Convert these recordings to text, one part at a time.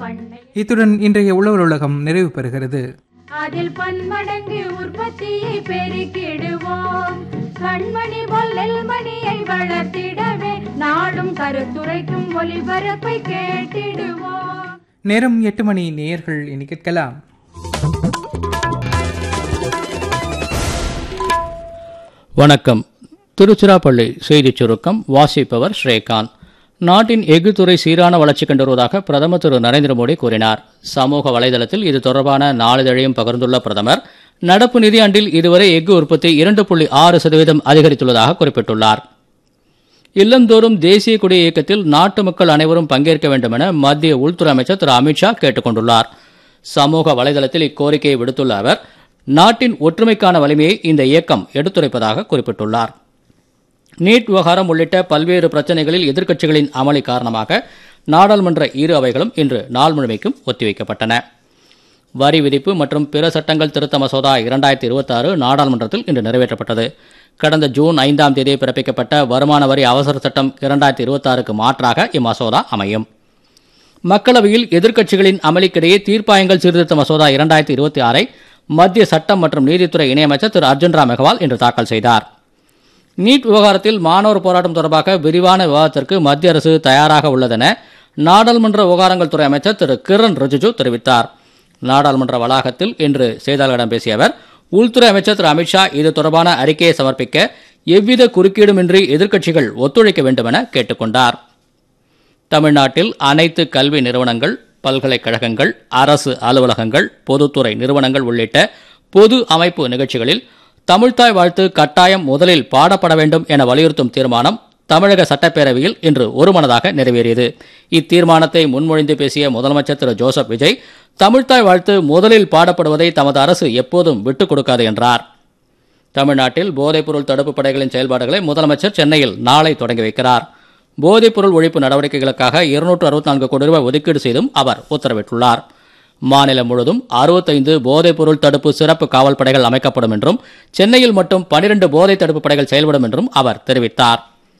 பண்ணை இத்துடன் இன்றைய உழவர் உலகம் நிறைவு பெறுகிறது அதில் பன்மடங்கு உற்பத்தியை பெருக்கிடுவோம் கண்மணி பொல்லல் மணியை வளர்த்திடவே நாடும் கருத்துரைக்கும் ஒளிபரப்பை கேட்டிடுவோம் நேரம் எட்டு மணி நேயர்கள் இனி கேட்கலாம் வணக்கம் திருச்சிராப்பள்ளி செய்திச் சுருக்கம் வாசிப்பவர் ஸ்ரீகாந்த் நாட்டின் எஃகு துறை சீரான வளர்ச்சி கண்டு வருவதாக பிரதமர் திரு நரேந்திர மோடி கூறினார் சமூக வலைதளத்தில் இது தொடர்பான நாளிதழையும் பகிர்ந்துள்ள பிரதமர் நடப்பு நிதியாண்டில் இதுவரை எஃகு உற்பத்தி இரண்டு புள்ளி ஆறு சதவீதம் அதிகரித்துள்ளதாக குறிப்பிட்டுள்ளார் இல்லந்தோறும் தேசிய கொடி இயக்கத்தில் நாட்டு மக்கள் அனைவரும் பங்கேற்க வேண்டும் என மத்திய உள்துறை அமைச்சர் திரு அமித்ஷா கேட்டுக் கொண்டுள்ளார் சமூக வலைதளத்தில் இக்கோரிக்கையை விடுத்துள்ள அவர் நாட்டின் ஒற்றுமைக்கான வலிமையை இந்த இயக்கம் எடுத்துரைப்பதாக குறிப்பிட்டுள்ளார் நீட் விவகாரம் உள்ளிட்ட பல்வேறு பிரச்சனைகளில் எதிர்க்கட்சிகளின் அமளி காரணமாக நாடாளுமன்ற இரு அவைகளும் இன்று நாள் முழுமைக்கும் ஒத்திவைக்கப்பட்டன வரி விதிப்பு மற்றும் பிற சட்டங்கள் திருத்த மசோதா இரண்டாயிரத்தி இருபத்தாறு நாடாளுமன்றத்தில் இன்று நிறைவேற்றப்பட்டது கடந்த ஜூன் ஐந்தாம் தேதி பிறப்பிக்கப்பட்ட வருமான வரி அவசர சட்டம் இரண்டாயிரத்தி இருபத்தாறுக்கு மாற்றாக இம்மசோதா அமையும் மக்களவையில் எதிர்க்கட்சிகளின் அமளிக்கிடையே தீர்ப்பாயங்கள் சீர்திருத்த மசோதா இரண்டாயிரத்தி இருபத்தி ஆறை மத்திய சட்டம் மற்றும் நீதித்துறை இணையமைச்சர் திரு அர்ஜுன் ராம் மெகவால் இன்று தாக்கல் செய்தார் நீட் விவகாரத்தில் மாணவர் போராட்டம் தொடர்பாக விரிவான விவாதத்திற்கு மத்திய அரசு தயாராக உள்ளதென நாடாளுமன்ற விவகாரங்கள் துறை அமைச்சர் திரு கிரண் ரிஜிஜு தெரிவித்தார் நாடாளுமன்ற வளாகத்தில் இன்று செய்தியாளர்களிடம் பேசிய அவர் உள்துறை அமைச்சர் திரு அமித்ஷா இது தொடர்பான அறிக்கையை சமர்ப்பிக்க எவ்வித குறுக்கீடுமின்றி எதிர்க்கட்சிகள் ஒத்துழைக்க வேண்டும் என கேட்டுக் கொண்டார் தமிழ்நாட்டில் அனைத்து கல்வி நிறுவனங்கள் பல்கலைக்கழகங்கள் அரசு அலுவலகங்கள் பொதுத்துறை நிறுவனங்கள் உள்ளிட்ட பொது அமைப்பு நிகழ்ச்சிகளில் தமிழ்த்தாய் வாழ்த்து கட்டாயம் முதலில் பாடப்பட வேண்டும் என வலியுறுத்தும் தீர்மானம் தமிழக சட்டப்பேரவையில் இன்று ஒருமனதாக நிறைவேறியது இத்தீர்மானத்தை முன்மொழிந்து பேசிய முதலமைச்சர் திரு ஜோசப் விஜய் தமிழ்த்தாய் வாழ்த்து முதலில் பாடப்படுவதை தமது அரசு எப்போதும் விட்டுக் கொடுக்காது என்றார் தமிழ்நாட்டில் போதைப்பொருள் தடுப்பு படைகளின் செயல்பாடுகளை முதலமைச்சர் சென்னையில் நாளை தொடங்கி வைக்கிறார் போதைப்பொருள் ஒழிப்பு நடவடிக்கைகளுக்காக இருநூற்று அறுபத்தி நான்கு கோடி ரூபாய் ஒதுக்கீடு செய்தும் அவர் உத்தரவிட்டுள்ளார் மாநிலம் முழுவதும் அறுபத்தைந்து போதைப்பொருள் தடுப்பு சிறப்பு காவல் படைகள் அமைக்கப்படும் என்றும் சென்னையில் மட்டும் பனிரெண்டு போதை தடுப்பு படைகள் செயல்படும் என்றும் அவர் தெரிவித்தார்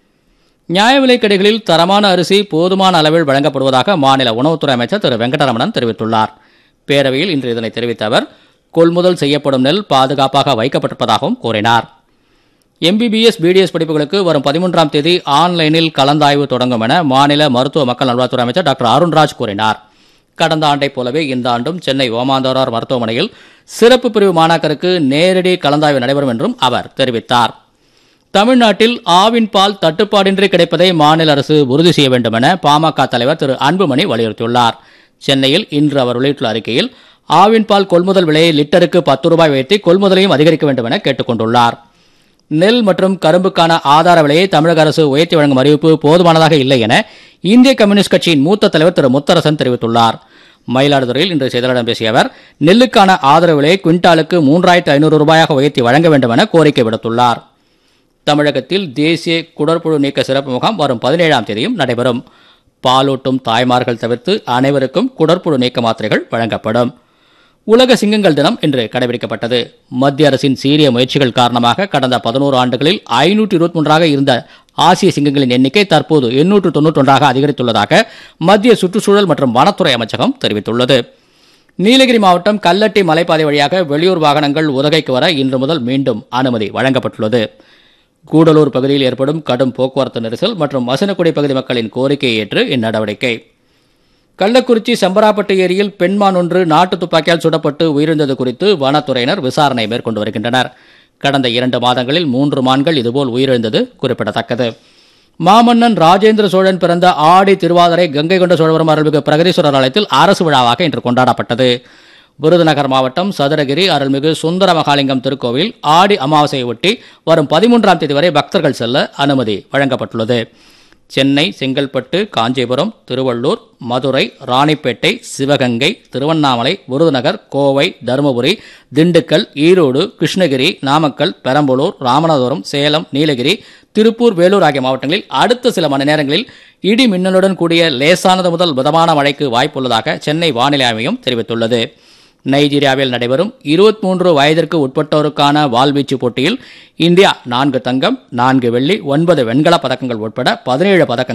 நியாய விலைக் கடைகளில் தரமான அரிசி போதுமான அளவில் வழங்கப்படுவதாக மாநில உணவுத்துறை அமைச்சர் திரு வெங்கடரமணன் தெரிவித்துள்ளார் பேரவையில் இன்று இதனை தெரிவித்த அவர் கொள்முதல் செய்யப்படும் நெல் பாதுகாப்பாக வைக்கப்பட்டிருப்பதாகவும் கூறினார் எம்பிபிஎஸ் பிடிஎஸ் படிப்புகளுக்கு வரும் பதிமூன்றாம் தேதி ஆன்லைனில் கலந்தாய்வு தொடங்கும் என மாநில மருத்துவ மக்கள் நல்வாழ்வுத்துறை அமைச்சர் டாக்டர் அருண்ராஜ் கூறினார் கடந்த ஆண்டைப் போலவே இந்த ஆண்டும் சென்னை ஓமாந்தோரார் மருத்துவமனையில் சிறப்பு பிரிவு மாணாக்கருக்கு நேரடி கலந்தாய்வு நடைபெறும் என்றும் அவர் தெரிவித்தார் தமிழ்நாட்டில் ஆவின் பால் தட்டுப்பாடின்றி கிடைப்பதை மாநில அரசு உறுதி செய்ய வேண்டும் என பாமக தலைவர் திரு அன்புமணி வலியுறுத்தியுள்ளார் சென்னையில் இன்று அவர் வெளியிட்டுள்ள அறிக்கையில் ஆவின் பால் கொள்முதல் விலையை லிட்டருக்கு பத்து ரூபாய் உயர்த்தி கொள்முதலையும் அதிகரிக்க வேண்டும் என கேட்டுக் கொண்டுள்ளார் நெல் மற்றும் கரும்புக்கான ஆதார விலையை தமிழக அரசு உயர்த்தி வழங்கும் அறிவிப்பு போதுமானதாக இல்லை என இந்திய கம்யூனிஸ்ட் கட்சியின் மூத்த தலைவர் திரு முத்தரசன் தெரிவித்துள்ளார் மயிலாடுதுறையில் இன்று செய்தியாளர்களிடம் பேசிய அவர் நெல்லுக்கான ஆதரவு விலையை குவிண்டாலுக்கு மூன்றாயிரத்து ஐநூறு ரூபாயாக உயர்த்தி வழங்க வேண்டும் என கோரிக்கை விடுத்துள்ளார் தமிழகத்தில் தேசிய குடற்புழு நீக்க சிறப்பு முகாம் வரும் பதினேழாம் தேதியும் நடைபெறும் பாலூட்டும் தாய்மார்கள் தவிர்த்து அனைவருக்கும் குடற்புழு நீக்க மாத்திரைகள் வழங்கப்படும் உலக சிங்கங்கள் தினம் இன்று கடைபிடிக்கப்பட்டது மத்திய அரசின் சீரிய முயற்சிகள் காரணமாக கடந்த பதினோரு ஆண்டுகளில் ஐநூற்று இருபத்தி மூன்றாக இருந்த ஆசிய சிங்கங்களின் எண்ணிக்கை தற்போது எண்ணூற்று தொன்னூற்றொன்றாக அதிகரித்துள்ளதாக மத்திய சுற்றுச்சூழல் மற்றும் வனத்துறை அமைச்சகம் தெரிவித்துள்ளது நீலகிரி மாவட்டம் கல்லட்டி மலைப்பாதை வழியாக வெளியூர் வாகனங்கள் உதகைக்கு வர இன்று முதல் மீண்டும் அனுமதி வழங்கப்பட்டுள்ளது கூடலூர் பகுதியில் ஏற்படும் கடும் போக்குவரத்து நெரிசல் மற்றும் மசனக்குடி பகுதி மக்களின் கோரிக்கையை ஏற்று இந்நடவடிக்கை கள்ளக்குறிச்சி செம்பராப்பட்டு ஏரியில் பெண்மான் ஒன்று நாட்டு துப்பாக்கியால் சுடப்பட்டு உயிரிழந்தது குறித்து வனத்துறையினர் விசாரணை மேற்கொண்டு வருகின்றனர் கடந்த இரண்டு மாதங்களில் மூன்று மான்கள் இதுபோல் உயிரிழந்தது குறிப்பிடத்தக்கது மாமன்னன் ராஜேந்திர சோழன் பிறந்த ஆடி திருவாதிரை கங்கை கொண்ட சோழவரம் அருள்மிகு பிரகதீஸ்வரர் ஆலயத்தில் அரசு விழாவாக இன்று கொண்டாடப்பட்டது விருதுநகர் மாவட்டம் சதுரகிரி அருள்மிகு சுந்தர மகாலிங்கம் திருக்கோவில் ஆடி அமாவாசையை ஒட்டி வரும் பதிமூன்றாம் தேதி வரை பக்தர்கள் செல்ல அனுமதி வழங்கப்பட்டுள்ளது சென்னை செங்கல்பட்டு காஞ்சிபுரம் திருவள்ளூர் மதுரை ராணிப்பேட்டை சிவகங்கை திருவண்ணாமலை விருதுநகர் கோவை தருமபுரி திண்டுக்கல் ஈரோடு கிருஷ்ணகிரி நாமக்கல் பெரம்பலூர் ராமநாதபுரம் சேலம் நீலகிரி திருப்பூர் வேலூர் ஆகிய மாவட்டங்களில் அடுத்த சில மணி நேரங்களில் இடி மின்னலுடன் கூடிய லேசானது முதல் மிதமான மழைக்கு வாய்ப்புள்ளதாக சென்னை வானிலை ஆய்வு மையம் தெரிவித்துள்ளது நைஜீரியாவில் நடைபெறும் 23 வயதிற்கு உட்பட்டோருக்கான வாள்வீச்சு போட்டியில் இந்தியா நான்கு தங்கம் நான்கு வெள்ளி ஒன்பது வெண்கலப் பதக்கங்கள் உட்பட பதினேழு பதக்கங்கள்